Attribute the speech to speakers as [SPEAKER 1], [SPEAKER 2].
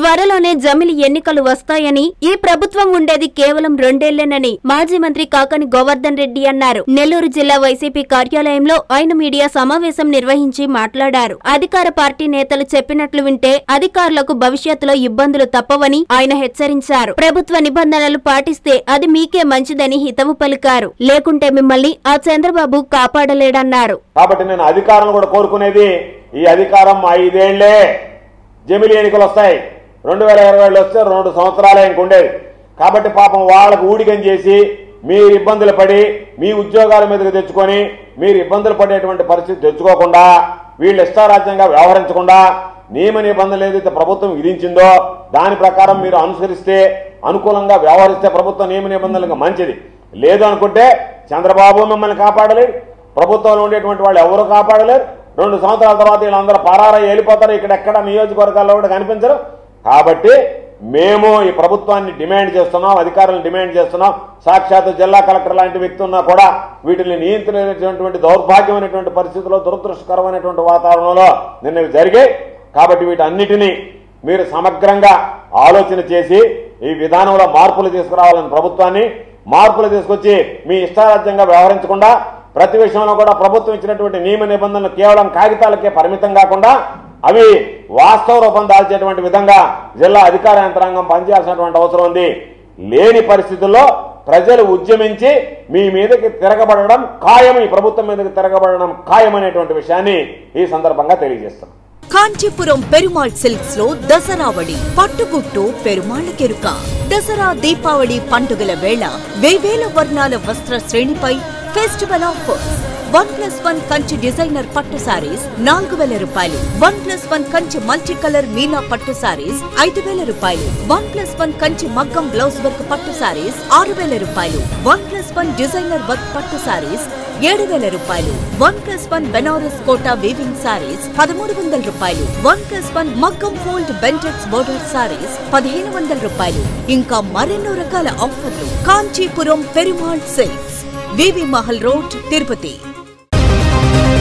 [SPEAKER 1] త్వరలోనే జమిలి ఎన్నికలు వస్తాయని ఈ ప్రభుత్వం ఉండేది కేవలం రెండేళ్లేనని మాజీ మంత్రి కాకని గోవర్ధన్ రెడ్డి అన్నారు నెల్లూరు జిల్లా వైసీపీ కార్యాలయంలో ఆయన మీడియా సమావేశం నిర్వహించి మాట్లాడారు అధికార పార్టీ నేతలు చెప్పినట్లు వింటే అధికారులకు భవిష్యత్తులో ఇబ్బందులు తప్పవని ఆయన హెచ్చరించారు ప్రభుత్వ నిబంధనలు పాటిస్తే అది మీకే మంచిదని హితవు పలికారు లేకుంటే మిమ్మల్ని ఆ చంద్రబాబు కాపాడలేడన్నారు
[SPEAKER 2] కాబట్టి నేను అధికారం కూడా కోరుకునేది ఈ అధికారం ఐదేళ్లే జమిలి ఎన్నికలు వస్తాయి రెండు వేల ఇరవై ఏళ్ళు వస్తే రెండు సంవత్సరాలే ఇంకుండేది కాబట్టి పాపం వాళ్ళకు ఊడిగం చేసి మీరు ఇబ్బందులు పడి మీ ఉద్యోగాల మీదకి తెచ్చుకొని మీరు ఇబ్బందులు పడేటువంటి పరిస్థితి తెచ్చుకోకుండా వీళ్ళు ఇష్టారాజ్యంగా వ్యవహరించకుండా నియమ నిబంధనలు ఏదైతే ప్రభుత్వం విధించిందో దాని ప్రకారం మీరు అనుసరిస్తే అనుకూలంగా వ్యవహరిస్తే ప్రభుత్వ నియమ నిబంధనలకు మంచిది లేదు అనుకుంటే చంద్రబాబు మిమ్మల్ని కాపాడలేడు ప్రభుత్వంలో ఉండేటువంటి వాళ్ళు ఎవరు కాపాడలేరు రెండు సంవత్సరాల తర్వాత వీళ్ళందరూ పరారా వెళ్ళిపోతారు ఇక్కడ ఎక్కడ నియోజకవర్గాల్లో కూడా కనిపించరు కాబట్టి మేము ఈ ప్రభుత్వాన్ని డిమాండ్ చేస్తున్నాం అధికారులను డిమాండ్ చేస్తున్నాం సాక్షాత్ జిల్లా కలెక్టర్ లాంటి వ్యక్తి ఉన్నా కూడా వీటిని నియంత్రించేటువంటి దౌర్భాగ్యమైనటువంటి పరిస్థితుల్లో దురదృష్టకరమైనటువంటి వాతావరణంలో నిన్న ఇవి జరిగాయి కాబట్టి వీటన్నిటినీ మీరు సమగ్రంగా ఆలోచన చేసి ఈ విధానంలో మార్పులు తీసుకురావాలని ప్రభుత్వాన్ని మార్పులు తీసుకొచ్చి మీ ఇష్టారాజ్యంగా వ్యవహరించకుండా ప్రతి విషయంలో కూడా ప్రభుత్వం ఇచ్చినటువంటి నియమ నిబంధనలు కేవలం కాగితాలకే పరిమితం కాకుండా అవి వాస్తవ రూపం దాల్చేటువంటి విధంగా జిల్లా అధికార యంత్రాంగం పనిచేయాల్సినటువంటి అవసరం ఉంది లేని పరిస్థితుల్లో ప్రజలు ఉద్యమించి మీ మీదకి తిరగబడడం ఖాయం ఈ ప్రభుత్వం మీదకి తిరగబడడం ఖాయం అనేటువంటి విషయాన్ని ఈ సందర్భంగా తెలియజేస్తున్నాం
[SPEAKER 3] కాంచీపురం పెరుమాళ్ సిల్క్స్ లో దసరావళి పట్టుగుట్టు పెరుమాళ్ కెరుక దసరా దీపావళి పండుగల వేళ వేవేల వర్ణాల వస్త్ర శ్రేణిపై festival offers one plus one Kanchi designer పట్టు సారీస్ నాలుగు వేల రూపాయలు one plus one Kanchi multi colour Meena పట్టు సారీస్ ఐదు వేల రూపాయలు వన్ ప్లస్ వన్ కంచి మగ్గం బ్లౌజ్ వర్క్ పట్టు సారీస్ ఆరు వేల రూపాయలు one plus one designer work పట్టు సారీస్ ఏడు వేల రూపాయలు one plus one Banaras Kota weaving sarees పదమూడు వందల రూపాయలు వన్ ప్లస్ వన్ మగ్గం ఫోల్డ్ బెంటెక్స్ బోర్డర్ సారీస్ పదిహేను వందల రూపాయలు ఇంకా మరెన్నో రకాల ఆఫర్లు Kanchipuram Perumal silks V V Mahal road Tirupati